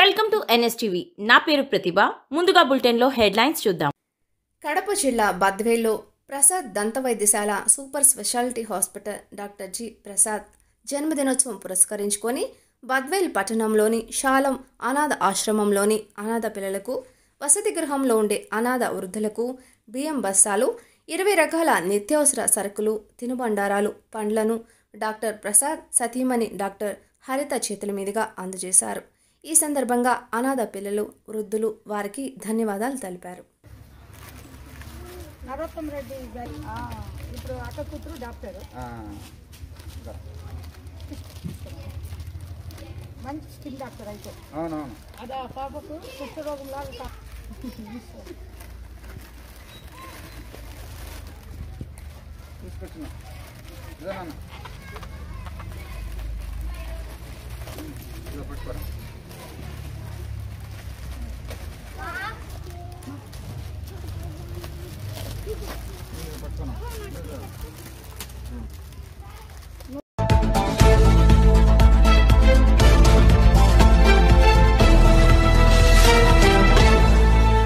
welcome to NSTV నా పేరు ప్రతిభ ముందుగా బులెటిన్లో హెడ్లైన్స్ చూద్దాం కడప జిల్లా బద్వేల్లో ప్రసాద్ దంత వైద్యశాల super speciality hospital doctor G Prasad జన్మదినోత్సవం పురస్కరించుకొని బద్వేల్ పట్టణంలోని శాలం అనాథ ఆశ్రమంలోని అనాథ పిల్లలకు వసతి గృహంలో ఉండే అనాథ వృద్ధులకు బియ్యం బస్తాలు ఇరవై రకాల నిత్యావసర సరుకులు తినుబండారాలు పండ్లను డాక్టర్ ప్రసాద్ సతీమణి డాక్టర్ హరిత చేతుల మీదుగా అందజేశారు ఈ సందర్భంగా అనాథ పిల్లలు వృద్ధులు వారికి ధన్యవాదాలు తెలిపారు నరోత్తం రెడ్డి గారి ఆ, ఇప్పుడు అక్క కూతురు డాక్టర్ మంచి స్కిన్ డాక్టర్ అయితే అవునవును అది ఆ పాపకు కుష్ఠరోగం లాగా కా- తీసుకొచ్చిన ఇదేనా ఇదో పట్టుకోరా